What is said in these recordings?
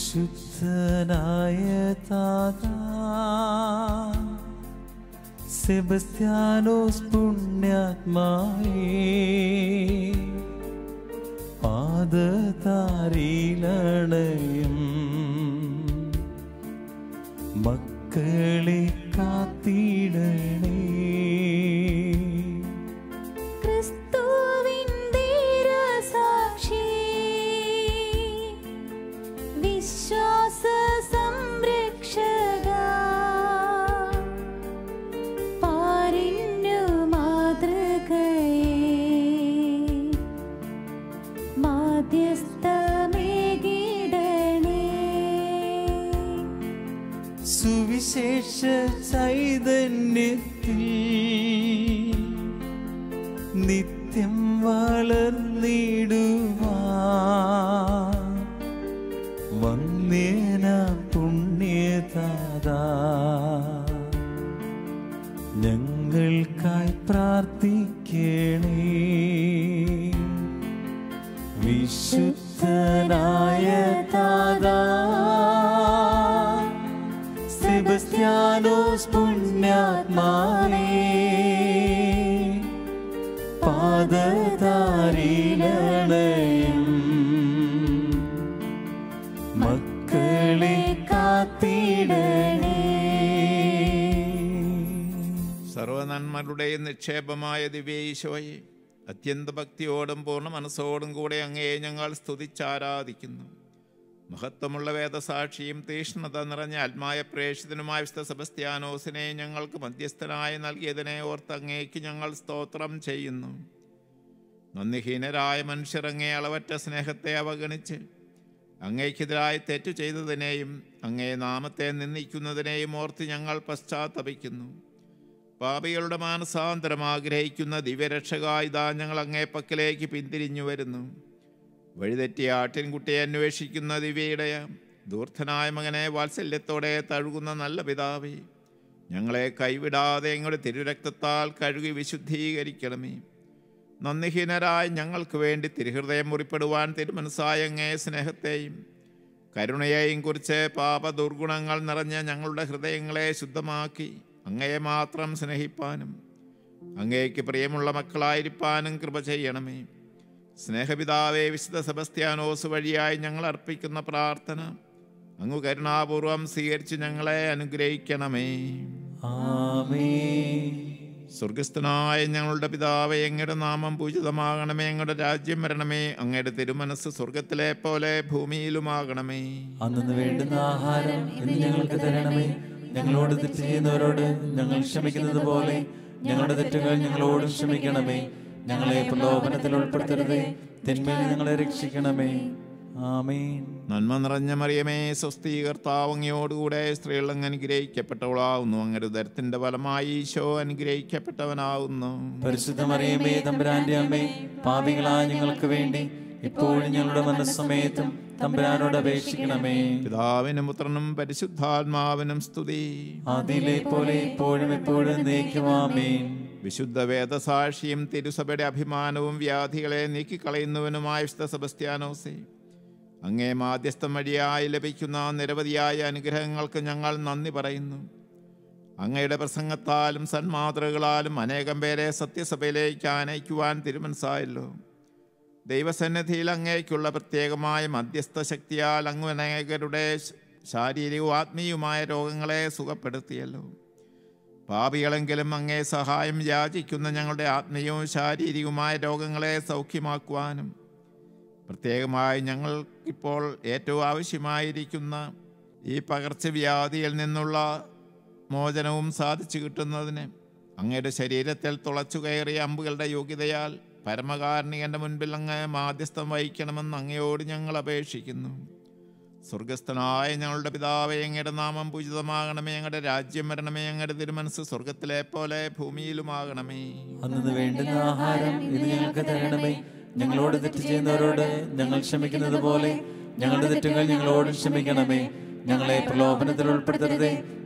വിശുദ്ധനായ താതാ സെബസ്ത്യാനോസ് പുണ്യാത്മാവേ പാദതാരിലണയും മക്കളെ കാത്തിടണേ ക്രിസ്തുവിൻ ധീരസാക്ഷി വിശ്വാസ സംരക്ഷക പാരിന്നു മാതൃകയെ മാധ്യസ്ഥമേകിടണേ സുവിശേഷ ചൈതന്യത്തിൽ നിത്യം വളർന്നിടുവാ വന്ദേന പുണ്യതാതാ ഞങ്ങൾക്കായി പ്രാർത്ഥിക്കണേ വിശുദ്ധനായ താതാ സെബസ്ത്യാനോസ് പുണ്യാത്മാവേ പാദതാരിലണയും മക്കളെ കാത്തിടണേ സർവനന്മകളുടെയും നിക്ഷേപമായ ദിവ്യേശോയെ അത്യന്ത ഭക്തിയോടും പൂർണ്ണ മനസ്സോടും കൂടെ അങ്ങയെ ഞങ്ങൾ സ്തുതിച്ചാരാധിക്കുന്നു മഹത്വമുള്ള വേദസാക്ഷിയും തീഷ്ണത നിറഞ്ഞ ആത്മായ പ്രേക്ഷിതനുമായ വിശുദ്ധ സെബസ്ത്യാനോസിനെ ഞങ്ങൾക്ക് മധ്യസ്ഥനായി നൽകിയതിനെ ഓർത്ത് അങ്ങേക്ക് ഞങ്ങൾ സ്തോത്രം ചെയ്യുന്നു നന്ദിഹീനരായ മനുഷ്യർ അങ്ങേ അളവറ്റ സ്നേഹത്തെ അവഗണിച്ച് അങ്ങേക്കെതിരായി തെറ്റു ചെയ്തതിനെയും അങ്ങേ നാമത്തെ നിന്ദിക്കുന്നതിനെയും ഓർത്ത് ഞങ്ങൾ പശ്ചാത്തപിക്കുന്നു പാപികളുടെ മാനസാന്തരം ആഗ്രഹിക്കുന്ന ദിവ്യരക്ഷകായുധ ഞങ്ങൾ അങ്ങേ പക്കലേക്ക് പിന്തിരിഞ്ഞു വരുന്നു വഴിതെറ്റിയ ആട്ടിൻകുട്ടിയെ അന്വേഷിക്കുന്ന ദിവ്യയിടയ ദൂർത്തനായ മകനെ വാത്സല്യത്തോടെ തഴുകുന്ന നല്ല പിതാവേ ഞങ്ങളെ കൈവിടാതെ ഞങ്ങളുടെ തിരുരക്തത്താൽ കഴുകി വിശുദ്ധീകരിക്കണമേ നന്ദിഹീനരായ ഞങ്ങൾക്ക് വേണ്ടി തിരുഹൃദയം മുറിപ്പെടുവാൻ തിരുമനസായ അങ്ങേ സ്നേഹത്തെയും കരുണയെയും കുറിച്ച് പാപ ദുർഗുണങ്ങൾ നിറഞ്ഞ ഞങ്ങളുടെ ഹൃദയങ്ങളെ ശുദ്ധമാക്കി അങ്ങയെ മാത്രം സ്നേഹിപ്പാനും അങ്ങേക്ക് പ്രിയമുള്ള മക്കളായിരിക്കാനും കൃപ ചെയ്യണമേ സ്നേഹപിതാവേ വിശുദ്ധ സെബസ്ത്യാനോസ് വഴിയായി ഞങ്ങൾ അർപ്പിക്കുന്ന പ്രാർത്ഥന അങ്ങ് കരുണാപൂർവം സ്വീകരിച്ച് ഞങ്ങളെ അനുഗ്രഹിക്കണമേ ആമേൻ സ്വർഗസ്ഥനായ ഞങ്ങളുടെ പിതാവേ അങ്ങയുടെ നാമം പൂജിതമാകണമേ അങ്ങയുടെ രാജ്യം വരണമേ അങ്ങയുടെ തിരുമനസ് സ്വർഗത്തിലെ പോലെ ഭൂമിയിലുമാകണമേ അന്നു വേണ്ടുന്ന ആഹാരം ഇന്ന് ഞങ്ങൾക്ക് തരണമേ ഞങ്ങളോട് തെറ്റ് ചെയ്യുന്നവരോട് ഞങ്ങൾ ക്ഷമിക്കുന്നത് പോലെ ഞങ്ങളുടെ തെറ്റുകൾ ഞങ്ങളോടും ക്ഷമിക്കണമേ ഞങ്ങളെ പ്രലോഭനത്തിൽ ഉൾപ്പെടുത്തരുതേ തിന്മയിൽ ഞങ്ങളെ രക്ഷിക്കണമേ ആമേൻ നന്മ നിറഞ്ഞ മറിയമേ സ്വസ്തി കർത്താവ് അങ്ങയോടുകൂടെ സ്ത്രീകൾ അങ്ങ് അനുഗ്രഹിക്കപ്പെട്ടവളാവുന്നു അങ്ങയുടെ ഉദരത്തിന്റെ ഫലമായി ഈശോ അനുഗ്രഹിക്കപ്പെട്ടവനാവുന്നു പരിശുദ്ധ മറിയമേ തമ്പുരാന്റെ അമ്മേ പാപികളായ ഞങ്ങൾക്ക് വേണ്ടി ഇപ്പോഴും ഞങ്ങളുടെ മനസ്സമയത്തും തമ്പുരാനോട് അപേക്ഷിക്കണമേ പിതാവിനും പുത്രനും പരിശുദ്ധാത്മാവിനും സ്തുതി അതിലെ പോലെ ഇപ്പോഴും എപ്പോഴും നീക്കുവാമേൻ വിശുദ്ധ വേദസാക്ഷിയും തിരുസഭയുടെ അഭിമാനവും വ്യാധികളെ നീക്കിക്കളയുന്നവനുമായ വിശുദ്ധ സെബസ്ത്യാനോസേ അങ്ങേ മാധ്യസ്ഥം വഴിയായി ലഭിക്കുന്ന നിരവധിയായ അനുഗ്രഹങ്ങൾക്ക് ഞങ്ങൾ നന്ദി പറയുന്നു അങ്ങയുടെ പ്രസംഗത്താലും സന്മാതൃകളാലും അനേകം പേരെ സത്യസഭയിലേക്ക് ആനയിക്കുവാൻ തിരുമനസായല്ലോ ദൈവസന്നിധിയിൽ അങ്ങേക്കുള്ള പ്രത്യേകമായ മധ്യസ്ഥ ശക്തിയാൽ അങ്ങ് അനേകരുടെ ശ- ശാരീരികവും ആത്മീയവുമായ രോഗങ്ങളെ സുഖപ്പെടുത്തിയല്ലോ പാപികളെങ്കിലും അങ്ങേ സഹായം യാചിക്കുന്ന ഞങ്ങളുടെ ആത്മീയവും ശാരീരികവുമായ രോഗങ്ങളെ സൗഖ്യമാക്കുവാനും പ്രത്യേകമായി ഞങ്ങൾക്കിപ്പോൾ ഏറ്റവും ആവശ്യമായിരിക്കുന്ന ഈ പകർച്ചവ്യാധിയിൽ നിന്നുള്ള മോചനവും സാധിച്ചു കിട്ടുന്നതിന് അങ്ങയുടെ ശരീരത്തിൽ തുളച്ചു കയറിയ അമ്പുകളുടെ യോഗ്യതയാൽ പരമകാരുണികന്റെ മുൻപിൽ അങ്ങ് മാധ്യസ്ഥം വഹിക്കണമെന്ന് അങ്ങയോട് ഞങ്ങൾ അപേക്ഷിക്കുന്നു സ്വർഗസ്ഥനായ ഞങ്ങളുടെ പിതാവേ അങ്ങയുടെ നാമം പൂജിതമാകണമേ ഞങ്ങളുടെ രാജ്യം വരണമേ ഞങ്ങളുടെ തിരുമനസ് സ്വർഗത്തിലെ പോലെ ഭൂമിയിലുമാകണമേ അന്നു വേണ്ടുന്ന ആഹാരം ഇത് ഞങ്ങൾക്ക് തരണമേ ഞങ്ങളോട് തെറ്റ് ചെയ്യുന്നവരോട് ഞങ്ങൾ ക്ഷമിക്കുന്നത് പോലെ ഞങ്ങളുടെ തെറ്റുകൾ ഞങ്ങളോട് ക്ഷമിക്കണമേ ഞങ്ങളെ പ്രലോഭനത്തിൽ ഉൾപ്പെടുത്തരുതേ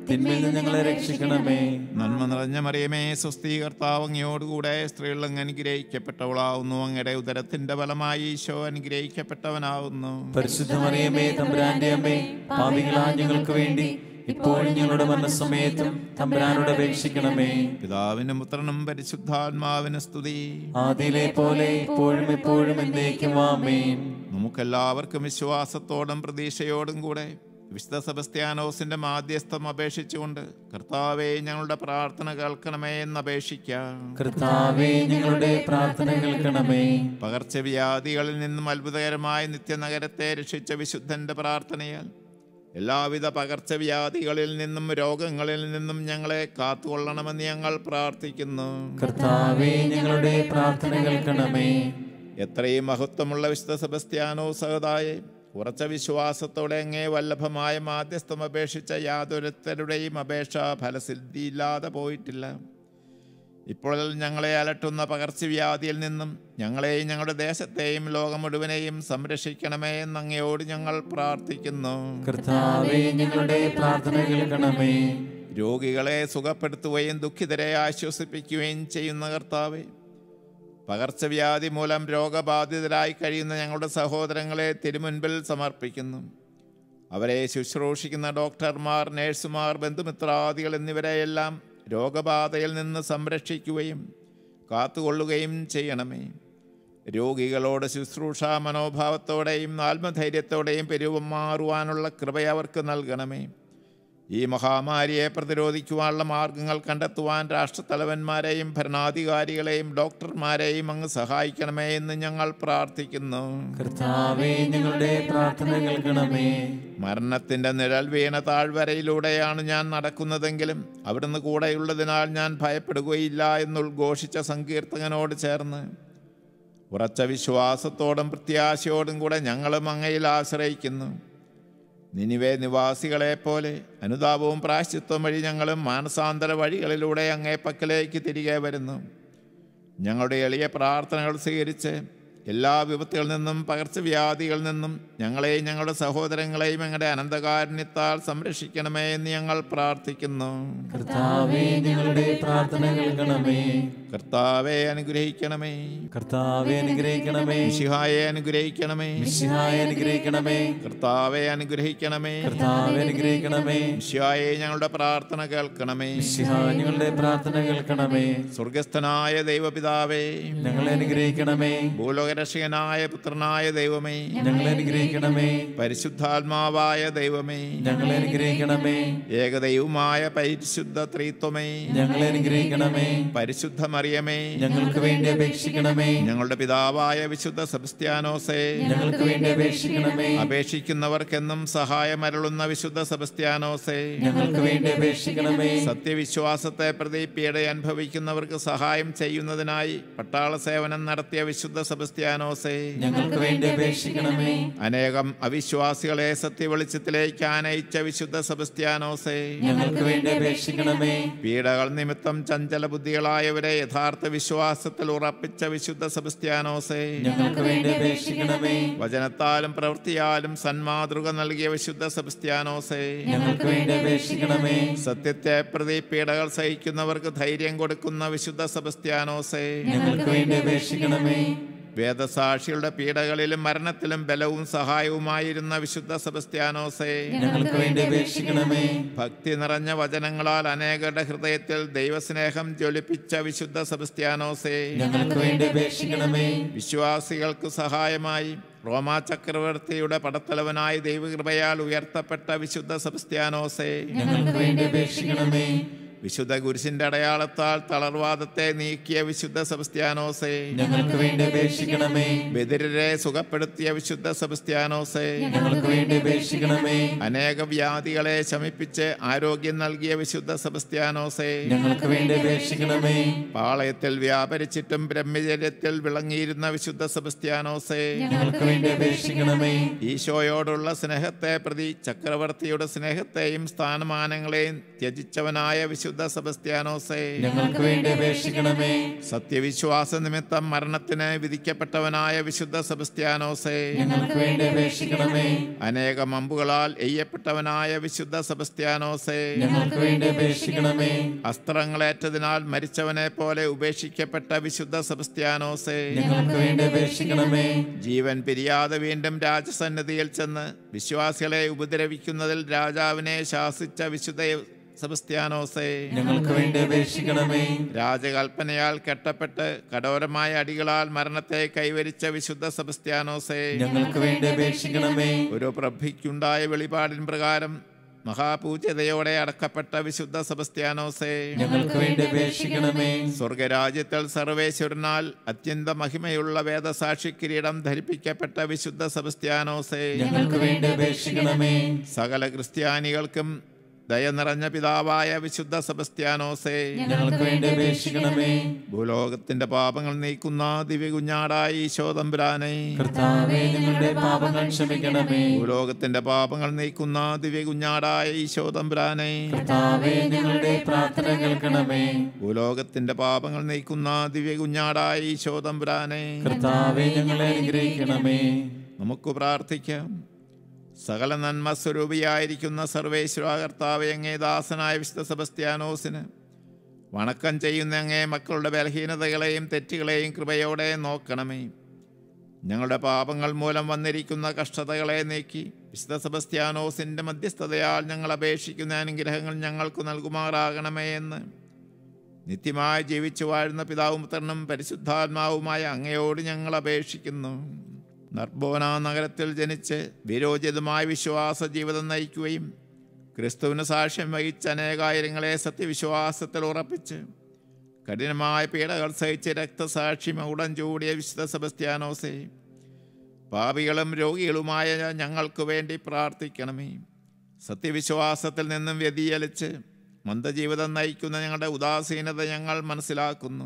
തിന്മയിൽ നിന്ന് ഞങ്ങളെ രക്ഷിക്കണമേ നന്മ നിറഞ്ഞ മറിയമേ സ്വസ്തി കർത്താവ് അങ്ങയോടുകൂടെ സ്ത്രീകൾ അങ്ങ് അനുഗ്രഹിക്കപ്പെട്ടവളാവുന്നു അങ്ങയുടെ ഉദരത്തിന്റെ ഫലമായി ഈശോ അനുഗ്രഹിക്കപ്പെട്ടവനാവുന്നു പരിശുദ്ധ മറിയമേ തമ്പുരാന്റെ അമ്മേ പാപികളാ ഞങ്ങൾക്ക് വേണ്ടി ഇപ്പോഴും ഞങ്ങളുടെ മരണസമയത്തും തമ്പുരാനോട് അപേക്ഷിക്കണമേ പിതാവിനും പുത്രനും പരിശുദ്ധാത്മാവിന് സ്തുതി ആദിയിലെ പോലെ ഇപ്പോഴും എപ്പോഴും എന്നേക്കും ആമേൻ നമുക്കെല്ലാവർക്കും വിശ്വാസത്തോടും പ്രതീക്ഷയോടും കൂടെ വിശുദ്ധ സെബസ്ത്യാനോസിന്റെ മാധ്യസ്ഥം അപേക്ഷിച്ചുകൊണ്ട് കർത്താവെ ഞങ്ങളുടെ പ്രാർത്ഥന കേൾക്കണമേ എന്ന് അപേക്ഷിക്കാം കർത്താവേ ഞങ്ങളുടെ പ്രാർത്ഥന കേൾക്കണമേ പകർച്ചവ്യാധികളിൽ നിന്നും അത്ഭുതകരമായ നിത്യനഗരത്തെ രക്ഷിച്ച വിശുദ്ധന്റെ പ്രാർത്ഥനയാൽ എല്ലാവിധ പകർച്ചവ്യാധികളിൽ നിന്നും രോഗങ്ങളിൽ നിന്നും ഞങ്ങളെ കാത്തുകൊള്ളണമെന്ന് ഞങ്ങൾ പ്രാർത്ഥിക്കുന്നു കർത്താവേ ഞങ്ങളുടെ പ്രാർത്ഥന കേൾക്കണമേ എത്രയും മഹത്വമുള്ള വിശുദ്ധ സെബസ്ത്യാനോ സഹതായെ ഉറച്ച വിശ്വാസത്തോടെ അങ്ങേ വല്ലഭമായ മാധ്യസ്ഥം അപേക്ഷിച്ച യാതൊരുത്തരുടെയും അപേക്ഷ ഫലസിദ്ധിയില്ലാതെ പോയിട്ടില്ല ഇപ്പോൾ ഞങ്ങളെ അലട്ടുന്ന പകർച്ചവ്യാധിയിൽ നിന്നും ഞങ്ങളെയും ഞങ്ങളുടെ ദേശത്തെയും ലോകം മുഴുവനെയും സംരക്ഷിക്കണമേ എന്ന് അങ്ങയോട് ഞങ്ങൾ പ്രാർത്ഥിക്കുന്നു കർത്താവേ ഞങ്ങളുടെ പ്രാർത്ഥന കേൾക്കണമേ രോഗികളെ സുഖപ്പെടുത്തുകയും ദുഃഖിതരെ ആശ്വസിപ്പിക്കുകയും ചെയ്യുന്ന കർത്താവെ പകർച്ചവ്യാധി മൂലം രോഗബാധിതരായി കഴിയുന്ന ഞങ്ങളുടെ സഹോദരങ്ങളെ തിരുമുൻപിൽ സമർപ്പിക്കുന്നു അവരെ ശുശ്രൂഷിക്കുന്ന ഡോക്ടർമാർ നേഴ്സുമാർ ബന്ധുമിത്രാദികൾ എന്നിവരെയെല്ലാം രോഗബാധയിൽ നിന്ന് സംരക്ഷിക്കുകയും കാത്തുകൊള്ളുകയും ചെയ്യണമേ രോഗികളോട് ശുശ്രൂഷ മനോഭാവത്തോടെയും ആത്മധൈര്യത്തോടെയും പെരുമാറുവാനുള്ള കൃപ അവർക്ക് നൽകണമേ ഈ മഹാമാരിയെ പ്രതിരോധിക്കുവാനുള്ള മാർഗങ്ങൾ കണ്ടെത്തുവാൻ രാഷ്ട്രത്തലവന്മാരെയും ഭരണാധികാരികളെയും ഡോക്ടർമാരെയും അങ്ങ് സഹായിക്കണമേ എന്ന് ഞങ്ങൾ പ്രാർത്ഥിക്കുന്നു കർത്താവേ ഞങ്ങളുടെ പ്രാർത്ഥന കേൾക്കണമേ മരണത്തിന്റെ നിഴൽ വീണ താഴ്വരയിലൂടെയാണ് ഞാൻ നടക്കുന്നതെങ്കിലും അവിടുന്ന് കൂടെയുള്ളതിനാൽ ഞാൻ ഭയപ്പെടുകയില്ല എന്നുദ്ഘോഷിച്ച സങ്കീർത്തകനോട് ചേർന്ന് ഉറച്ച വിശ്വാസത്തോടും പ്രത്യാശയോടും കൂടെ ഞങ്ങളും അങ്ങയിൽ ആശ്രയിക്കുന്നു നിനിവേ നിവാസികളെ പോലെ അനുതാപവും പ്രാശ്ചിത്വം വഴി ഞങ്ങളും മാനസാന്തര വഴികളിലൂടെ അങ്ങേ പക്കലേക്ക് തിരികെ വരുന്നു ഞങ്ങളുടെ എളിയ പ്രാർത്ഥനകൾ സ്വീകരിച്ച് എല്ലാ വിപത്തുകളിൽ നിന്നും പകർച്ചവ്യാധികളിൽ നിന്നും ഞങ്ങളെയും ഞങ്ങളുടെ സഹോദരങ്ങളെയും ഞങ്ങളുടെ അനന്തകാരുണ്യത്താൽ സംരക്ഷിക്കണമേ എന്ന് ഞങ്ങൾ പ്രാർത്ഥിക്കുന്നു കർത്താവേ ഞങ്ങളുടെ പ്രാർത്ഥന കേൾക്കണമേ കർത്താവെ അനുഗ്രഹിക്കണമേ കർത്താവെ അനുഗ്രഹിക്കണമേ മിശിഹായെ അനുഗ്രഹിക്കണമേ മിശിഹായെ അനുഗ്രഹിക്കണമേ കർത്താവെ അനുഗ്രഹിക്കണമേ കർത്താവെ അനുഗ്രഹിക്കണമേ മിശിഹായെ ഞങ്ങളുടെ പ്രാർത്ഥന കേൾക്കണമേ മിശിഹാ ഞങ്ങളുടെ പ്രാർത്ഥന കേൾക്കണമേ സ്വർഗസ്ഥനായ ദൈവപിതാവേ ഞങ്ങളെ അനുഗ്രഹിക്കണമേ ഭൂലോകരക്ഷകനായ പുത്രനായ ദൈവമേ ഞങ്ങളെ അനുഗ്രഹിക്കണമേ പരിശുദ്ധാത്മാവായ ദൈവമേ ഞങ്ങളെ അനുഗ്രഹിക്കണമേ ഏകദൈവമായ പരിശുദ്ധ ത്രീത്വമേ ഞങ്ങളെ അനുഗ്രഹിക്കണമേ പരിശുദ്ധ മറിയമേ ഞങ്ങൾക്ക് വേണ്ടി അപേക്ഷിക്കണമേ ഞങ്ങളുടെ പിതാവായ വിശുദ്ധ സെബസ്ത്യാനോസേ ഞങ്ങൾക്ക് വേണ്ടി അപേക്ഷിക്കണമേ അപേക്ഷിക്കുന്നവർക്കെന്നും സഹായമരുളുന്ന വിശുദ്ധ സെബസ്ത്യാനോസേ ഞങ്ങൾക്ക് വേണ്ടി അപേക്ഷിക്കണമേ സത്യവിശ്വാസത്തെ പ്രതി പീഡ അനുഭവിക്കുന്നവർക്ക് സഹായം ചെയ്യുന്നതിനായി പട്ടാള സേവനം നടത്തിയ വിശുദ്ധ സെബസ്ത്യാനോസേ ഞങ്ങൾക്ക് വേണ്ടി അപേക്ഷിക്കണമേ അനേകം അവിശ്വാസികളെ സത്യവെളിച്ചത്തിലേക്ക് ആനയിച്ച വിശുദ്ധ സെബസ്ത്യാനോസേ ഞങ്ങൾക്ക് വേണ്ടി അപേക്ഷിക്കണമേ പീഡകൾ നിമിത്തം ചഞ്ചല ബുദ്ധികളായവരെ യഥാർത്ഥ വിശ്വാസത്തിൽ ഉറപ്പിച്ച വിശുദ്ധ സെബസ്ത്യാനോസേ ഞങ്ങൾക്ക് വേണ്ടി അപേക്ഷിക്കണമേ വചനത്താലും പ്രവൃത്തിയാലും സന്മാതൃക നൽകിയ വിശുദ്ധ സെബസ്ത്യാനോസേ ഞങ്ങൾക്ക് വേണ്ടി അപേക്ഷിക്കണമേ സത്യത്തെ പ്രതി പീഡകൾ സഹിക്കുന്നവർക്ക് ധൈര്യം കൊടുക്കുന്ന വിശുദ്ധ സെബസ്ത്യാനോസേ ഞങ്ങൾക്ക് വേണ്ടി അപേക്ഷിക്കണമേ വേദസാക്ഷികളുടെ പീഡകളിലും മരണത്തിലും ബലവും സഹായവുമായിരുന്ന വിശുദ്ധ സെബസ്ത്യാനോസേ ഞങ്ങൾക്ക് വേണ്ടി അപേക്ഷിക്കണമേ ഭക്തി നിറഞ്ഞ വചനങ്ങളാൽ അനേകരുടെ ഹൃദയത്തിൽ ദൈവസ്നേഹം ജ്വലിപ്പിച്ച വിശുദ്ധ സെബസ്ത്യാനോസേ ഞങ്ങൾക്ക് വേണ്ടി അപേക്ഷിക്കണമേ വിശ്വാസികൾക്ക് സഹായമായി റോമാ ചക്രവർത്തിയുടെ പടത്തലവനായി ദൈവകൃപയാൽ ഉയർത്തപ്പെട്ട വിശുദ്ധ സെബസ്ത്യാനോസേ ഞങ്ങൾക്ക് വേണ്ടി അപേക്ഷിക്കണമേ വിശുദ്ധ കുരിശിന്റെ അടയാളത്താൽ തളർവാദത്തെ നീക്കിയ വിശുദ്ധ സെബസ്ത്യാനോസേ ഞങ്ങൾക്ക് വേണ്ടി അപേക്ഷിക്കണമേ ബദിരരെ സുഖപ്പെടുത്തിയ വിശുദ്ധ സെബസ്ത്യാനോസേ ഞങ്ങൾക്ക് വേണ്ടി അപേക്ഷിക്കണമേ അനേക വ്യാധികളെ ശമിപ്പിച്ച് ആരോഗ്യം നൽകിയ വിശുദ്ധ സെബസ്ത്യാനോസേ ഞങ്ങൾക്ക് വേണ്ടി അപേക്ഷിക്കണമേ പാളയത്തിൽ വ്യാപരിച്ചിട്ടും ബ്രഹ്മചര്യത്തിൽ വിളങ്ങിയിരുന്ന വിശുദ്ധ സെബസ്ത്യാനോസേ ഞങ്ങൾക്ക് വേണ്ടി അപേക്ഷിക്കണമേ ഈശോയോടുള്ള സ്നേഹത്തെ പ്രതി ചക്രവർത്തിയുടെ സ്നേഹത്തെയും സ്ഥാനമാനങ്ങളെയും ത്യജിച്ചവനായ വിശുദ്ധ വിശുദ്ധ സെബസ്ത്യാനോസേ ഞങ്ങൾക്ക് വേണ്ടി അപേക്ഷിക്കണമേ സത്യവിശ്വാസ നിമിത്തം മരണത്തിന് വിധിക്കപ്പെട്ടവനായ വിശുദ്ധ സെബസ്ത്യാനോസേ ഞങ്ങൾക്ക് വേണ്ടി അപേക്ഷിക്കണമേ അനേകം അമ്പുകളാൽ എയ്യപ്പെട്ടവനായ വിശുദ്ധ സെബസ്ത്യാനോസേ ഞങ്ങൾക്ക് വേണ്ടി അപേക്ഷിക്കണമേ അസ്ത്രങ്ങളേറ്റതിനാൽ മരിച്ചവനെ പോലെ ഉപേക്ഷിക്കപ്പെട്ട വിശുദ്ധ സെബസ്ത്യാനോസേ ഞങ്ങൾക്ക് വേണ്ടി അപേക്ഷിക്കണമേ ജീവൻ പിരിയാതെ വീണ്ടും രാജസന്നിധിയിൽ ചെന്ന് വിശ്വാസികളെ ഉപദ്രവിക്കുന്നതിൽ രാജാവിനെ ശാസിച്ച വിശുദ്ധ സെബസ്ത്യാനോസേ ഞങ്ങൾക്ക് വേണ്ടി അപേക്ഷിക്കണമേ രാജകൽപ്പനയാൽ കെട്ടപ്പെട്ട് കഠോരമായ അടികളാൽ മരണത്തെ കൈവരിച്ച വിശുദ്ധ സെബസ്ത്യാനോസേ ഞങ്ങൾക്ക് വേണ്ടി അപേക്ഷിക്കണമേ ഒരു പ്രഭയ്ക്കുണ്ടായ വെളിപാടിൻ പ്രകാരം മഹാപൂജ്യതയോടെ അടക്കപ്പെട്ട വിശുദ്ധ സെബസ്ത്യാനോസേ ഞങ്ങൾക്ക് വേണ്ടി അപേക്ഷിക്കണമേ സ്വർഗരാജ്യത്തിൽ സർവേശ്വരനാൽ അത്യന്ത മഹിമയുള്ള വേദസാക്ഷി കിരീടം ധരിപ്പിക്കപ്പെട്ട വിശുദ്ധ സെബസ്ത്യാനോസേ ഞങ്ങൾക്ക് വേണ്ടി അപേക്ഷിക്കണമേ സകല ക്രിസ്ത്യാനികൾക്കും ദയ നിറഞ്ഞ പിതാവായ വിശുദ്ധ സെബസ്ത്യാനോസേ ഞങ്ങൾക്ക് വേണ്ടി അപേക്ഷിക്കണമേ ഭൂലോകത്തിന്റെ പാപങ്ങൾ നീക്കുന്ന ദിവ്യ കുഞ്ഞാടായി ഈശോതമ്പുരാനെ കർത്താവേ ഞങ്ങളുടെ പാപങ്ങൾ ക്ഷമിക്കണമേ ഭൂലോകത്തിന്റെ പാപങ്ങൾ നീക്കുന്ന ദിവ്യ കുഞ്ഞാടായ ഈശോതമ്പുരാനെ കർത്താവേ ഞങ്ങളുടെ പ്രാർത്ഥന കേൾക്കണമേ ഭൂലോകത്തിന്റെ പാപങ്ങൾ നീക്കുന്ന ദിവ്യ കുഞ്ഞാടായ ഈശോതമ്പുരാനെ കർത്താവേ ഞങ്ങളെ അനുഗ്രഹിക്കണമേ നമുക്ക് പ്രാർത്ഥിക്കാം സകല നന്മ സ്വരൂപിയായിരിക്കുന്ന സർവേശ്വര കർത്താവെ അങ്ങേ ദാസനായ വിശുദ്ധ സെബസ്ത്യാനോസിന് വണക്കം ചെയ്യുന്ന അങ്ങേ മക്കളുടെ ബലഹീനതകളെയും തെറ്റുകളെയും കൃപയോടെ നോക്കണമേ ഞങ്ങളുടെ പാപങ്ങൾ മൂലം വന്നിരിക്കുന്ന കഷ്ടതകളെ നീക്കി വിശുദ്ധ സെബസ്ത്യാനോസിൻ്റെ മധ്യസ്ഥതയാൽ ഞങ്ങൾ അപേക്ഷിക്കുന്ന അനുഗ്രഹങ്ങൾ ഞങ്ങൾക്ക് നൽകുമാറാകണമേ എന്ന് നിത്യമായി ജീവിച്ചു വാഴുന്ന പിതാവും പുത്രനും പരിശുദ്ധാത്മാവുമായ അങ്ങയോട് ഞങ്ങൾ അപേക്ഷിക്കുന്നു നർബോന നഗരത്തിൽ ജനിച്ച് വിരോചിതമായ വിശ്വാസ ജീവിതം നയിക്കുകയും ക്രിസ്തുവിന് സാക്ഷ്യം വഹിച്ച അനേകായിരങ്ങളെ സത്യവിശ്വാസത്തിൽ ഉറപ്പിച്ച് കഠിനമായ പീഡകൾ സഹിച്ച് രക്തസാക്ഷ്യം ഉടൻ ചൂടിയ വിശുദ്ധ സെബസ്ത്യാനോസെ പാപികളും രോഗികളുമായ ഞങ്ങൾക്ക് വേണ്ടി പ്രാർത്ഥിക്കണമേ സത്യവിശ്വാസത്തിൽ നിന്നും വ്യതിചലിച്ച് മന്ദജീവിതം നയിക്കുന്ന ഞങ്ങളുടെ ഉദാസീനത ഞങ്ങൾ മനസ്സിലാക്കുന്നു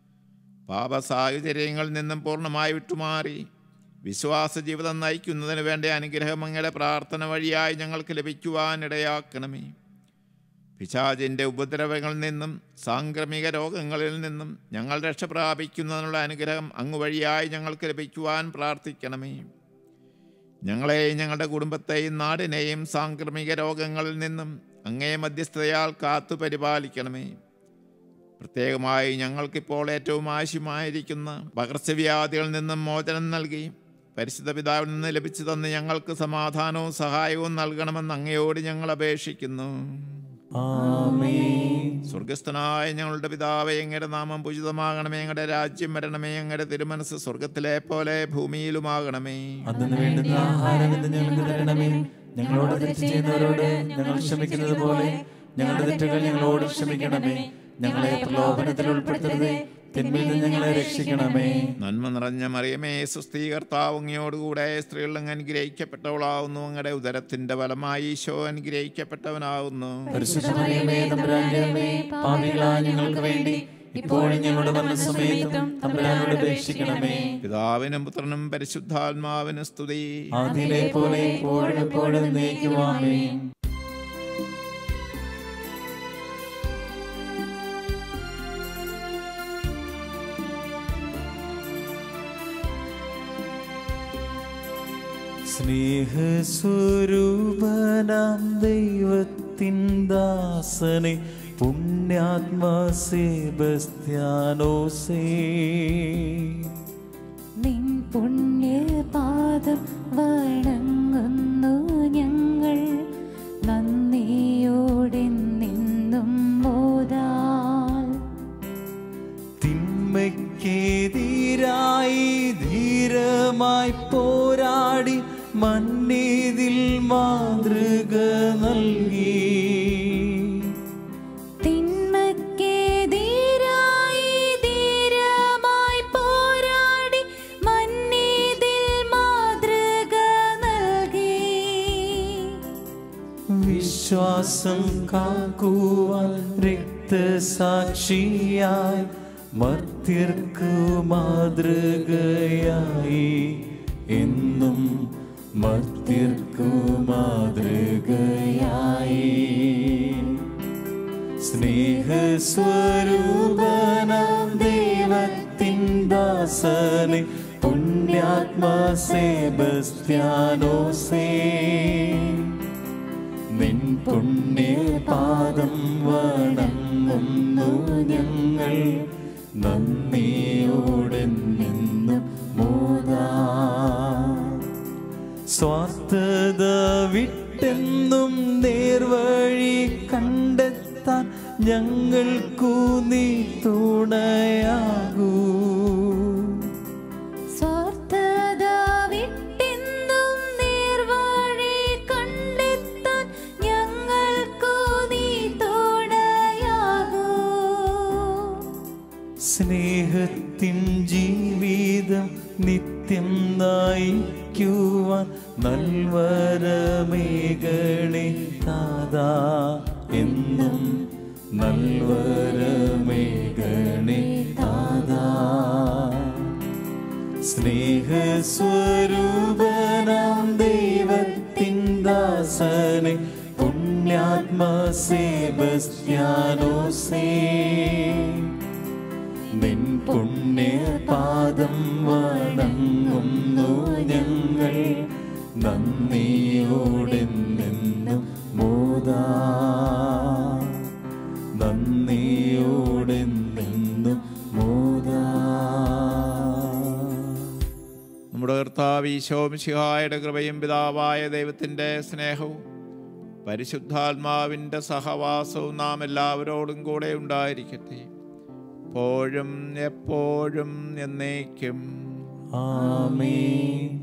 പാപ സാഹചര്യങ്ങളിൽ നിന്നും പൂർണ്ണമായി വിട്ടുമാറി വിശ്വാസ ജീവിതം നയിക്കുന്നതിന് വേണ്ട അനുഗ്രഹം അങ്ങയുടെ പ്രാർത്ഥന വഴിയായി ഞങ്ങൾക്ക് ലഭിക്കുവാൻ ഇടയാക്കണമേ പിശാചിൻ്റെ ഉപദ്രവങ്ങളിൽ നിന്നും സാംക്രമിക രോഗങ്ങളിൽ നിന്നും ഞങ്ങൾ രക്ഷ പ്രാപിക്കുന്നതിനുള്ള അനുഗ്രഹം അങ്ങ് വഴിയായി ഞങ്ങൾക്ക് ലഭിക്കുവാൻ പ്രാർത്ഥിക്കണമേ ഞങ്ങളെയും ഞങ്ങളുടെ കുടുംബത്തെയും നാടിനെയും സാംക്രമിക രോഗങ്ങളിൽ നിന്നും അങ്ങേ മധ്യസ്ഥതയാൽ കാത്തു പരിപാലിക്കണമേ പ്രത്യേകമായി ഞങ്ങൾക്കിപ്പോൾ ഏറ്റവും ആവശ്യമായിരിക്കുന്ന പകർച്ചവ്യാധികളിൽ നിന്നും മോചനം നൽകി പരിശുദ്ധ പിതാവിൽ നിന്ന് ലഭിച്ചു തന്ന് ഞങ്ങൾക്ക് സമാധാനവും സഹായവും നൽകണമെന്ന് അങ്ങയോട് ഞങ്ങൾ അപേക്ഷിക്കുന്നു ആമേൻ സ്വർഗസ്ഥനായ ഞങ്ങളുടെ പിതാവേ അങ്ങയുടെ നാമം പൂജിതമാകണമേ ഞങ്ങളുടെ രാജ്യം വരണമേ ഞങ്ങളുടെ തിരുമനസ് സ്വർഗത്തിലെ പോലെ ഭൂമിയിലുമാകണമേ അതിന് വേണ്ടുന്ന ആഹാരം ഇന്ന് ഞങ്ങൾക്ക് തരണമേ ഞങ്ങളോട് തെറ്റ് ചെയ്യുന്നവരോട് ഞങ്ങൾ ക്ഷമിക്കുന്നത് പോലെ ഞങ്ങളുടെ തെറ്റുകൾ ഞങ്ങളോട് ക്ഷമിക്കണമേ ഞങ്ങളെ പ്രലോഭനത്തിൽ ഉൾപ്പെടുത്തരുതേ തിന്മയിൽ നിന്ന് ഞങ്ങളെ രക്ഷിക്കണമേ നന്മ നിറഞ്ഞ മറിയമേ സുസ്ഥീകർത്താവ് അങ്ങയോടുകൂടെ സ്ത്രീകൾ അങ്ങ് അനുഗ്രഹിക്കപ്പെട്ടവളാവുന്നു അങ്ങയുടെ ഉദരത്തിന്റെ ഫലമായി ഈശോ അനുഗ്രഹിക്കപ്പെട്ടവനാവുന്നു പരിശുദ്ധമറിയമേ തമ്പുരാന്റെ അമ്മേ പാപികളായ ഞങ്ങൾക്ക് വേണ്ടി ഇപ്പോഴും ഞങ്ങളുടെ മരണസമയത്തും തമ്പുരാനോട് അപേക്ഷിക്കണമേ പിതാവിനും പുത്രനും പരിശുദ്ധാത്മാവിനും സ്തുതി ആദിയിലെ പോലെ എപ്പോഴും എപ്പോഴും നയിക്കുവാമേ സ്നേഹസ്വരൂപനാം ദൈവത്തിൻ ദാസനെ പുണ്യാത്മാ സെബസ്ത്യാനോസേ നിൻ പുണ്യപാദം വണങ്ങുന്നു ഞങ്ങൾ നന്ദിയോടെ നിന്നും മോദാൽ തിന്മയ്ക്കെതിരായി ധീരമായി പോരാടി മന്നീതിൽ മാതൃക നൽകി തിന്മയ്ക്കെതിരായി ധീരമായി പോരാടി മന്നീതിൽ മാതൃക നൽകി വിശ്വാസം കാക്കുവാൻ രക്തസാക്ഷിയായി മർത്യർക്കു മാതൃകയായി എന്നും മർത്യർക്കു മാതൃകയായി സ്നേഹസ്വരൂപനാം സ്നേഹസ്വരൂപനാം ദൈവത്തിൻ ദാസനെ പുണ്യാത്മാ സേബസ്ത്യാനോസേ നിൻ പുണ്യപാദം വണങ്ങുന്നു ഞങ്ങൾ നന്ദിയോടെ നിന്നും മോദാ സ്വാർത്ഥത വിട്ടെന്നും നേർവഴി കണ്ടെത്താൻ ഞങ്ങൾക്കു നീ തുണയാകൂ സ്വാർത്ഥത വിട്ടെന്നും നേർവഴി കണ്ടെത്താൻ ഞങ്ങൾക്കു നീ തുണയാകൂ സ്നേഹത്തിൻ ജീവിതം നിത്യം നയിക്കുവാൻ നൽവരമേകണേ താതാ എന്നും നൽവരമേകണേ താതാ സ്നേഹസ്വരൂപനാം ദൈവത്തിൻ ദാസനെ പുണ്യാത്മാ സേബസ്ത്യാനോസേ നിൻ പുണ്യപാദം വണങ്ങുന്നു ഞങ്ങൾ നന്ദിയോടെ നിന്നും മോദാ നന്ദിയോടെ നിന്നും മോദാ നമ്മുടെ കർത്താവ് ഈശോമിശിഹായുടെ കൃപയും പിതാവായ ദൈവത്തിൻ്റെ സ്നേഹവും പരിശുദ്ധാത്മാവിൻ്റെ സഹവാസവും നാം എല്ലാവരോടും കൂടെ ഉണ്ടായിരിക്കട്ടെ എപ്പോഴും എപ്പോഴും എന്നേക്കും ആമേൻ